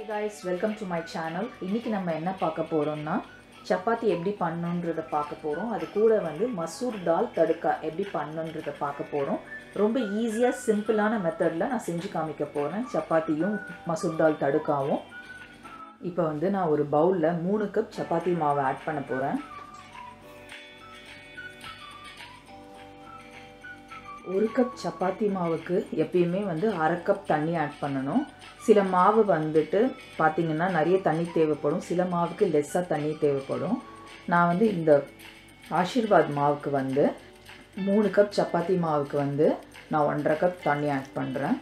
guys welcome to my channel இன்னைக்கு நம்ம என்ன பார்க்க போகிறோம்னா சப்பாத்தி எப்படி பண்ணணுன்றத பார்க்க போகிறோம் அது கூட வந்து மசூர் தால் தடுக்கா எப்படி பண்ணணுன்றத பார்க்க போகிறோம் ரொம்ப ஈஸியாக சிம்பிளான மெத்தடில் நான் செஞ்சு காமிக்க போகிறேன் சப்பாத்தியும் மசூர் தால் தடுக்காவும் இப்போ வந்து நான் ஒரு பவுலில் மூணு கப் சப்பாத்தி மாவை ஆட் பண்ண போகிறேன் ஒரு கப் சப்பாத்தி மாவுக்கு எப்பயுமே வந்து அரை கப் தண்ணி ஆட் பண்ணணும் சில மாவு வந்துட்டு பார்த்திங்கன்னா நிறைய தண்ணி தேவைப்படும் சில மாவுக்கு லெஸ்ஸாக தண்ணி தேவைப்படும் நான் வந்து இந்த ஆஷீர்வாத் மாவுக்கு வந்து மூணு கப் சப்பாத்தி மாவுக்கு வந்து நான் ஒன்றரை கப் தண்ணி ஆட் பண்ணுறேன்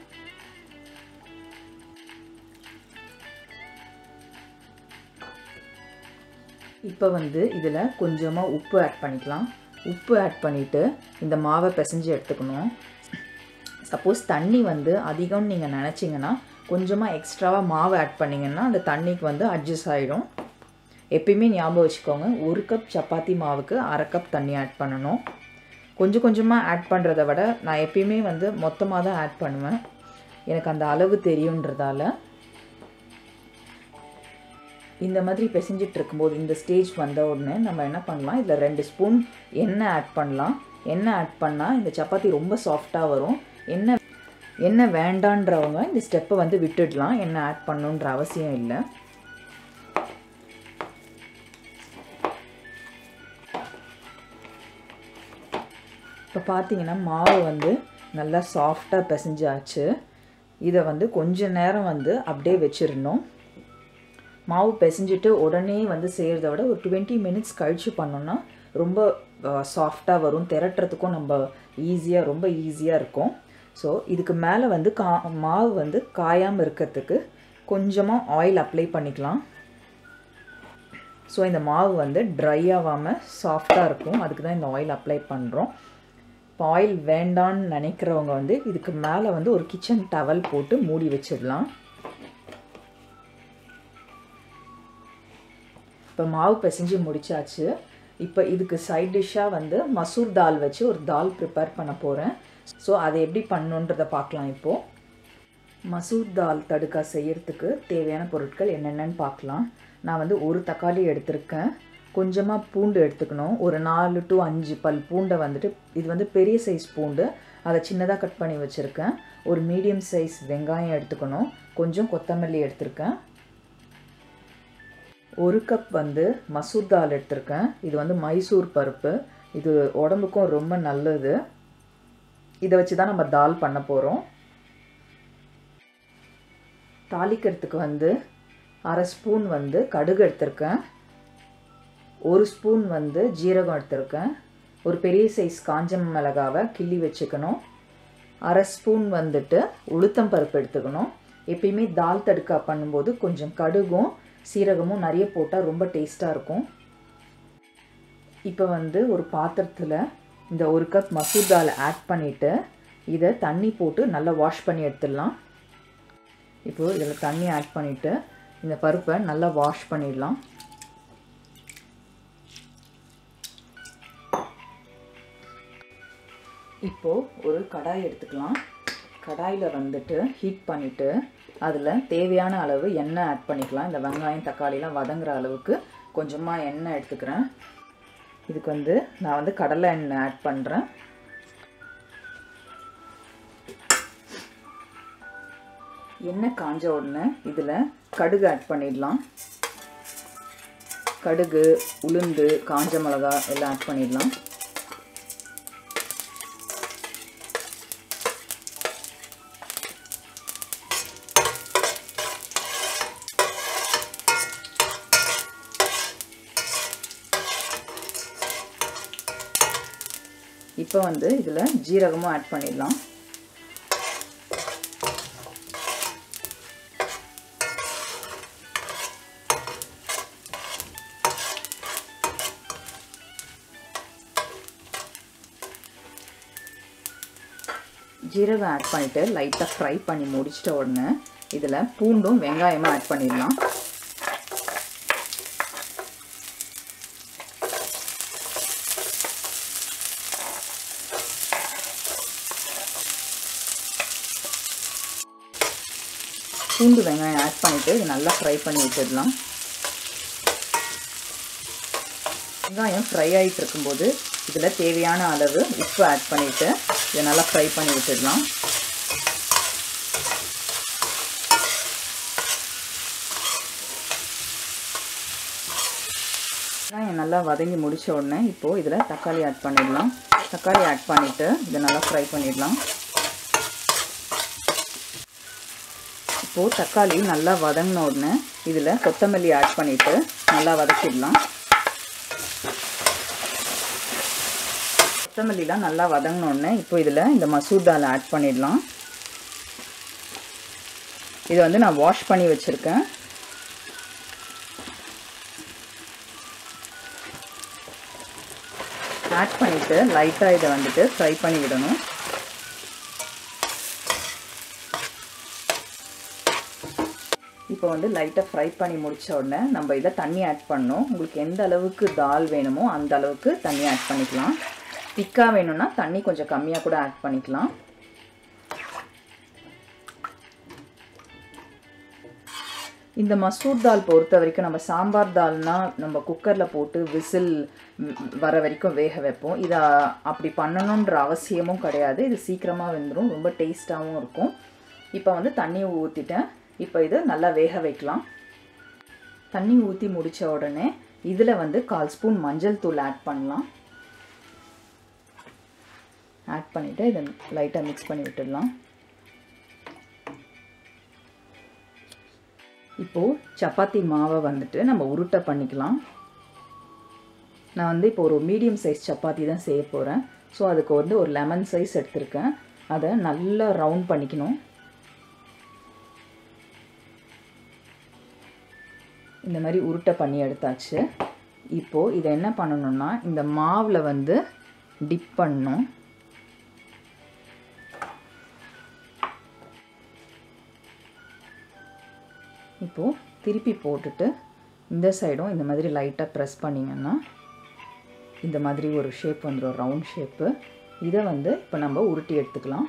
இப்போ வந்து இதில் கொஞ்சமாக உப்பு ஆட் பண்ணிக்கலாம் உப்பு ஆட் பண்ணிவிட்டு இந்த மாவை பிசைஞ்சு எடுத்துக்கணும் சப்போஸ் தண்ணி வந்து அதிகம்னு நீங்கள் நினச்சிங்கன்னா கொஞ்சமாக எக்ஸ்ட்ராவாக மாவு ஆட் பண்ணிங்கன்னா அந்த தண்ணிக்கு வந்து அட்ஜஸ்ட் ஆகிடும் எப்பயுமே ஞாபகம் வச்சுக்கோங்க ஒரு கப் சப்பாத்தி மாவுக்கு அரை கப் தண்ணி ஆட் பண்ணணும் கொஞ்சம் கொஞ்சமாக ஆட் பண்ணுறத விட நான் எப்பயுமே வந்து மொத்தமாக தான் ஆட் பண்ணுவேன் எனக்கு அந்த அளவு தெரியுன்றதால இந்த மாதிரி பிசைஞ்சிட்டு இருக்கும்போது இந்த ஸ்டேஜ் வந்த உடனே நம்ம என்ன பண்ணலாம் இதில் ரெண்டு ஸ்பூன் எண்ணெய் ஆட் பண்ணலாம் எண்ணெய் ஆட் பண்ணால் இந்த சப்பாத்தி ரொம்ப சாஃப்டாக வரும் எண்ணெய் எண்ணெய் வேண்டான்றவங்க இந்த ஸ்டெப்பை வந்து விட்டுடலாம் எண்ணெய் ஆட் பண்ணணுன்ற அவசியம் இல்லை இப்போ பார்த்தீங்கன்னா மாவு வந்து நல்லா சாஃப்டாக பிசைஞ்சாச்சு இதை வந்து கொஞ்ச நேரம் வந்து அப்படியே வச்சிடணும் மாவு பிசைஞ்சிட்டு உடனே வந்து செய்கிறத விட ஒரு டுவெண்ட்டி மினிட்ஸ் கழித்து பண்ணோன்னா ரொம்ப சாஃப்டாக வரும் திரட்டுறதுக்கும் நம்ம ஈஸியாக ரொம்ப ஈஸியாக இருக்கும் ஸோ இதுக்கு மேலே வந்து கா மாவு வந்து காயாமல் இருக்கிறதுக்கு கொஞ்சமாக ஆயில் அப்ளை பண்ணிக்கலாம் ஸோ இந்த மாவு வந்து ட்ரை ஆகாமல் சாஃப்டாக இருக்கும் அதுக்கு தான் இந்த ஆயில் அப்ளை பண்ணுறோம் இப்போ ஆயில் வேண்டான்னு நினைக்கிறவங்க வந்து இதுக்கு மேலே வந்து ஒரு கிச்சன் டவல் போட்டு மூடி வச்சிடலாம் இப்போ மாவு பிசைஞ்சு முடிச்சாச்சு இப்போ இதுக்கு சைட் டிஷ்ஷாக வந்து மசூர் தால் வச்சு ஒரு தால் ப்ரிப்பேர் பண்ண போகிறேன் ஸோ அதை எப்படி பண்ணுன்றதை பார்க்கலாம் இப்போது மசூர் தால் தடுக்கா செய்யறதுக்கு தேவையான பொருட்கள் என்னென்னு பார்க்கலாம் நான் வந்து ஒரு தக்காளி எடுத்திருக்கேன் கொஞ்சமாக பூண்டு எடுத்துக்கணும் ஒரு நாலு டு அஞ்சு பல் பூண்டை வந்துட்டு இது வந்து பெரிய சைஸ் பூண்டு அதை சின்னதாக கட் பண்ணி வச்சுருக்கேன் ஒரு மீடியம் சைஸ் வெங்காயம் எடுத்துக்கணும் கொஞ்சம் கொத்தமல்லி எடுத்திருக்கேன் ஒரு கப் வந்து மசூர் தால் எடுத்திருக்கேன் இது வந்து மைசூர் பருப்பு இது உடம்புக்கும் ரொம்ப நல்லது இதை வச்சு தான் நம்ம தால் பண்ண போகிறோம் தாளிக்கிறதுக்கு வந்து அரை ஸ்பூன் வந்து கடுகு எடுத்திருக்கேன் ஒரு ஸ்பூன் வந்து ஜீரகம் எடுத்திருக்கேன் ஒரு பெரிய சைஸ் காஞ்ச மிளகாவை கிள்ளி வச்சுக்கணும் அரை ஸ்பூன் வந்துட்டு உளுத்தம் பருப்பு எடுத்துக்கணும் எப்பயுமே தால் தடுக்கா பண்ணும்போது கொஞ்சம் கடுகும் சீரகமும் நிறைய போட்டால் ரொம்ப டேஸ்ட்டாக இருக்கும் இப்போ வந்து ஒரு பாத்திரத்தில் இந்த ஒரு கப் மசூர் தால் ஆட் பண்ணிவிட்டு இதை தண்ணி போட்டு நல்லா வாஷ் பண்ணி எடுத்துடலாம் இப்போது இதில் தண்ணி ஆட் பண்ணிவிட்டு இந்த பருப்பை நல்லா வாஷ் பண்ணிடலாம் இப்போது ஒரு கடாய் எடுத்துக்கலாம் கடாயில் வந்துட்டு ஹீட் பண்ணிவிட்டு அதில் தேவையான அளவு எண்ணெய் ஆட் பண்ணிக்கலாம் இந்த வெங்காயம் தக்காளிலாம் வதங்குற அளவுக்கு கொஞ்சமாக எண்ணெய் எடுத்துக்கிறேன் இதுக்கு வந்து நான் வந்து கடலை எண்ணெய் ஆட் பண்ணுறேன் எண்ணெய் காஞ்ச உடனே இதில் கடுகு ஆட் பண்ணிடலாம் கடுகு உளுந்து காஞ்ச மிளகா எல்லாம் ஆட் பண்ணிடலாம் இப்போ வந்து இதில் ஜீரகமும் ஆட் பண்ணிடலாம் ஜீரகம் ஆட் பண்ணிவிட்டு லைட்டாக ஃப்ரை பண்ணி முடிச்சிட்ட உடனே இதில் பூண்டும் வெங்காயமும் ஆட் பண்ணிடலாம் பூண்டு வெங்காயம் ஆட் பண்ணிவிட்டு இது நல்லா ஃப்ரை பண்ணி விட்டுடலாம் வெங்காயம் ஃப்ரை ஆகிட்டு இருக்கும்போது இதில் தேவையான அளவு உப்பு ஆட் பண்ணிவிட்டு இதை நல்லா ஃப்ரை பண்ணி விட்டுடலாம் வெங்காயம் நல்லா வதங்கி முடித்த உடனே இப்போது இதில் தக்காளி ஆட் பண்ணிடலாம் தக்காளி ஆட் பண்ணிவிட்டு இதை நல்லா ஃப்ரை பண்ணிடலாம் இப்போது தக்காளி நல்லா வதங்கின உடனே இதில் கொத்தமல்லி ஆட் பண்ணிவிட்டு நல்லா வதக்கிடலாம் கொத்தமல்லிலாம் நல்லா வதங்கினோடனே இப்போ இதில் இந்த மசூர் தால் ஆட் பண்ணிடலாம் இதை வந்து நான் வாஷ் பண்ணி வச்சுருக்கேன் ஆட் பண்ணிவிட்டு லைட்டாக இதை வந்துட்டு ஃப்ரை பண்ணி விடணும் இப்போ வந்து லைட்டாக ஃப்ரை பண்ணி முடித்த உடனே நம்ம இதில் தண்ணி ஆட் பண்ணணும் உங்களுக்கு எந்த அளவுக்கு தால் வேணுமோ அந்த அளவுக்கு தண்ணி ஆட் பண்ணிக்கலாம் திக்காக வேணும்னா தண்ணி கொஞ்சம் கம்மியாக கூட ஆட் பண்ணிக்கலாம் இந்த மசூர் தால் பொறுத்த வரைக்கும் நம்ம சாம்பார் தால்னா நம்ம குக்கரில் போட்டு விசில் வர வரைக்கும் வேக வைப்போம் இதை அப்படி பண்ணணுன்ற அவசியமும் கிடையாது இது சீக்கிரமாக வெந்துடும் ரொம்ப டேஸ்ட்டாகவும் இருக்கும் இப்போ வந்து தண்ணி ஊற்றிட்டேன் இப்போ இது நல்லா வேக வைக்கலாம் தண்ணி ஊற்றி முடித்த உடனே இதில் வந்து கால் ஸ்பூன் மஞ்சள் தூள் ஆட் பண்ணலாம் ஆட் பண்ணிவிட்டு இதை லைட்டாக மிக்ஸ் பண்ணி விட்டுடலாம் இப்போது சப்பாத்தி மாவை வந்துட்டு நம்ம உருட்டை பண்ணிக்கலாம் நான் வந்து இப்போ ஒரு மீடியம் சைஸ் சப்பாத்தி தான் செய்ய போகிறேன் ஸோ அதுக்கு வந்து ஒரு லெமன் சைஸ் எடுத்திருக்கேன் அதை நல்லா ரவுண்ட் பண்ணிக்கணும் இந்த மாதிரி உருட்டை பண்ணி எடுத்தாச்சு இப்போது இதை என்ன பண்ணணும்னா இந்த மாவில் வந்து டிப் பண்ணணும் இப்போது திருப்பி போட்டுட்டு இந்த சைடும் இந்த மாதிரி லைட்டாக ப்ரெஸ் பண்ணிங்கன்னா இந்த மாதிரி ஒரு ஷேப் வந்துடும் ரவுண்ட் ஷேப்பு இதை வந்து இப்போ நம்ம உருட்டி எடுத்துக்கலாம்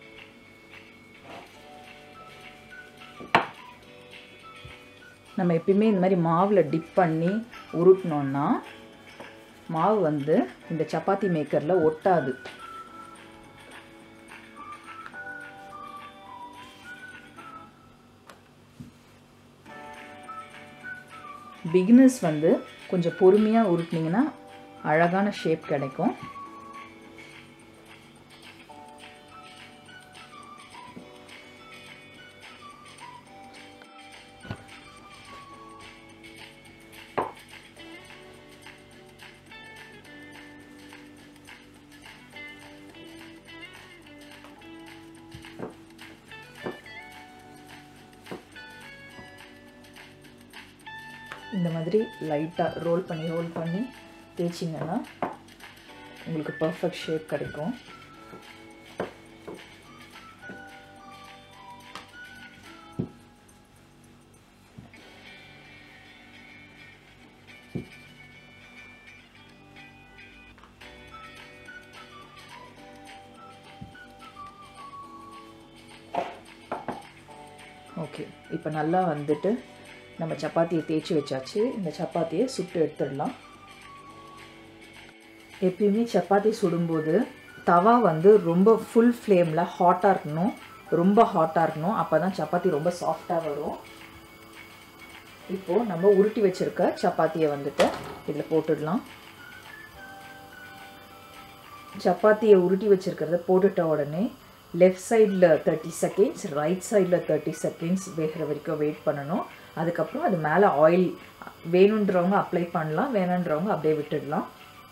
நம்ம எப்பயுமே இந்த மாதிரி மாவில் டிப் பண்ணி உருட்டினோன்னா மாவு வந்து இந்த சப்பாத்தி மேக்கரில் ஒட்டாது பிகினர்ஸ் வந்து கொஞ்சம் பொறுமையாக உருட்டினீங்கன்னா அழகான ஷேப் கிடைக்கும் இந்த மாதிரி லைட்டாக ரோல் பண்ணி ரோல் பண்ணி தேய்ச்சிங்கன்னா உங்களுக்கு பர்ஃபெக்ட் ஷேப் கிடைக்கும் ஓகே இப்போ நல்லா வந்துட்டு நம்ம சப்பாத்தியை தேய்ச்சி வச்சாச்சு இந்த சப்பாத்தியை சுட்டு எடுத்துடலாம் எப்பயுமே சப்பாத்தி சுடும்போது தவா வந்து ரொம்ப ஃபுல் ஃப்ளேமில் ஹாட்டாக இருக்கணும் ரொம்ப ஹாட்டாக இருக்கணும் அப்போ தான் சப்பாத்தி ரொம்ப சாஃப்டாக வரும் இப்போது நம்ம உருட்டி வச்சுருக்க சப்பாத்தியை வந்துட்டு இதில் போட்டுடலாம் சப்பாத்தியை உருட்டி வச்சுருக்கிறத போட்டுட்ட உடனே லெஃப்ட் சைடில் தேர்ட்டி செகண்ட்ஸ் ரைட் சைடில் தேர்ட்டி செகண்ட்ஸ் வேகிற வரைக்கும் வெயிட் பண்ணணும் அதுக்கப்புறம் அது மேலே ஆயில் வேணுன்றவங்க அப்ளை பண்ணலாம் வேணுன்றவங்க அப்படியே விட்டுடலாம்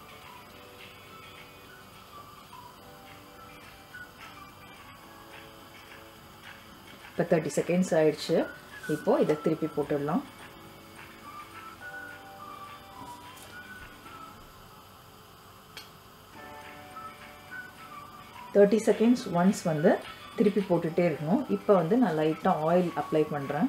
இப்போ தேர்ட்டி செகண்ட்ஸ் ஆயிடுச்சு இப்போது இதை திருப்பி போட்டுடலாம் தேர்ட்டி செகண்ட்ஸ் ஒன்ஸ் வந்து திருப்பி போட்டுகிட்டே இருக்கணும் இப்போ வந்து நான் லைட்டாக ஆயில் அப்ளை பண்ணுறேன்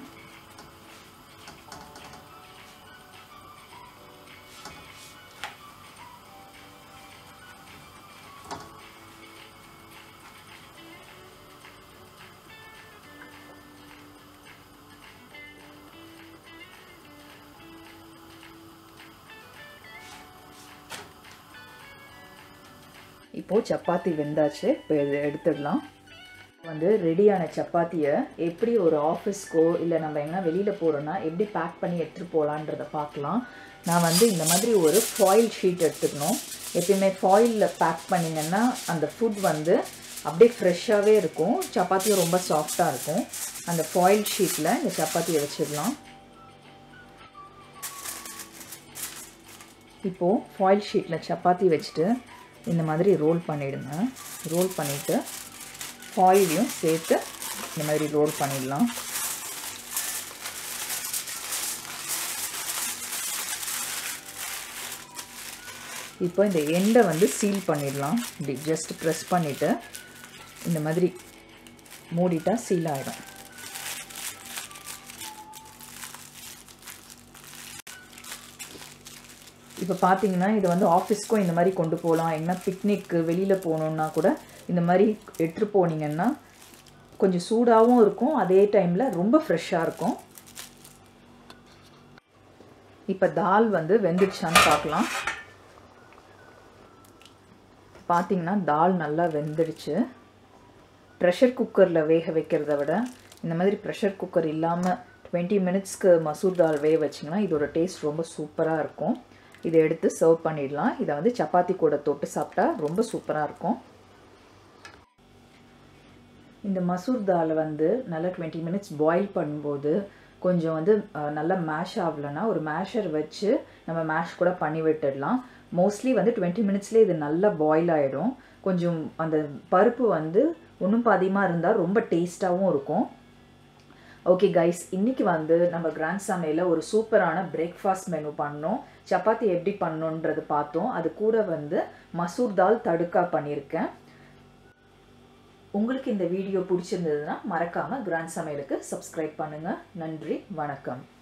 இப்போது சப்பாத்தி வெந்தாச்சு இப்போ இதை எடுத்துடலாம் வந்து ரெடியான சப்பாத்தியை எப்படி ஒரு ஆஃபீஸ்க்கோ இல்லை நம்ம எங்கன்னா வெளியில் போகிறோன்னா எப்படி பேக் பண்ணி எடுத்துகிட்டு போகலான்றதை பார்க்கலாம் நான் வந்து இந்த மாதிரி ஒரு ஃபாயில் ஷீட் எடுத்துக்கணும் எப்பயுமே ஃபாயிலில் பேக் பண்ணிங்கன்னா அந்த ஃபுட் வந்து அப்படியே ஃப்ரெஷ்ஷாகவே இருக்கும் சப்பாத்தியும் ரொம்ப சாஃப்டாக இருக்கும் அந்த ஃபாயில் ஷீட்டில் இந்த சப்பாத்தியை வச்சிடலாம் இப்போது ஃபாயில் ஷீட்டில் சப்பாத்தி வச்சுட்டு இந்த மாதிரி ரோல் பண்ணிவிடுங்க ரோல் பண்ணிவிட்டு ஃபாயிலையும் சேர்த்து இந்த மாதிரி ரோல் பண்ணிடலாம் இப்போ இந்த எண்டை வந்து சீல் பண்ணிடலாம் இப்படி ஜஸ்ட் ப்ரெஸ் பண்ணிவிட்டு இந்த மாதிரி மூடிட்டா சீல் ஆகிடும் இப்போ பார்த்தீங்கன்னா இதை வந்து ஆஃபீஸ்க்கும் இந்த மாதிரி கொண்டு போகலாம் எங்கன்னா பிக்னிக்கு வெளியில் போகணுன்னா கூட இந்த மாதிரி எடுத்துகிட்டு போனீங்கன்னா கொஞ்சம் சூடாகவும் இருக்கும் அதே டைமில் ரொம்ப ஃப்ரெஷ்ஷாக இருக்கும் இப்போ தால் வந்து வெந்துடுச்சான்னு பார்க்கலாம் பார்த்தீங்கன்னா தால் நல்லா வெந்துடுச்சு ப்ரெஷர் குக்கரில் வேக வைக்கிறத விட இந்த மாதிரி ப்ரெஷர் குக்கர் இல்லாமல் டுவெண்ட்டி மினிட்ஸ்க்கு மசூர் தால் வேக வச்சிங்கன்னா இதோட டேஸ்ட் ரொம்ப சூப்பராக இருக்கும் இதை எடுத்து சர்வ் பண்ணிடலாம் இதை வந்து சப்பாத்தி கூட தொட்டு சாப்பிட்டா ரொம்ப சூப்பராக இருக்கும் இந்த மசூர் தாலை வந்து நல்லா டுவெண்ட்டி மினிட்ஸ் பாயில் பண்ணும்போது கொஞ்சம் வந்து நல்லா மேஷ் ஆகலைன்னா ஒரு மேஷர் வச்சு நம்ம மேஷ் கூட பண்ணி விட்டுடலாம் மோஸ்ட்லி வந்து டுவெண்ட்டி மினிட்ஸ்லேயே இது நல்லா பாயில் ஆகிடும் கொஞ்சம் அந்த பருப்பு வந்து ஒன்றும் பாதியமாக இருந்தால் ரொம்ப டேஸ்ட்டாகவும் இருக்கும் ஓகே கைஸ் இன்றைக்கி வந்து நம்ம கிராண்ட் சமையலில் ஒரு சூப்பரான பிரேக்ஃபாஸ்ட் மெனு பண்ணோம் சப்பாத்தி எப்படி பண்ணணுன்றது பார்த்தோம் அது கூட வந்து மசூர் தால் தடுக்கா பண்ணியிருக்கேன் உங்களுக்கு இந்த வீடியோ பிடிச்சிருந்ததுன்னா மறக்காமல் கிராண்ட் சமையலுக்கு சப்ஸ்கிரைப் பண்ணுங்கள் நன்றி வணக்கம்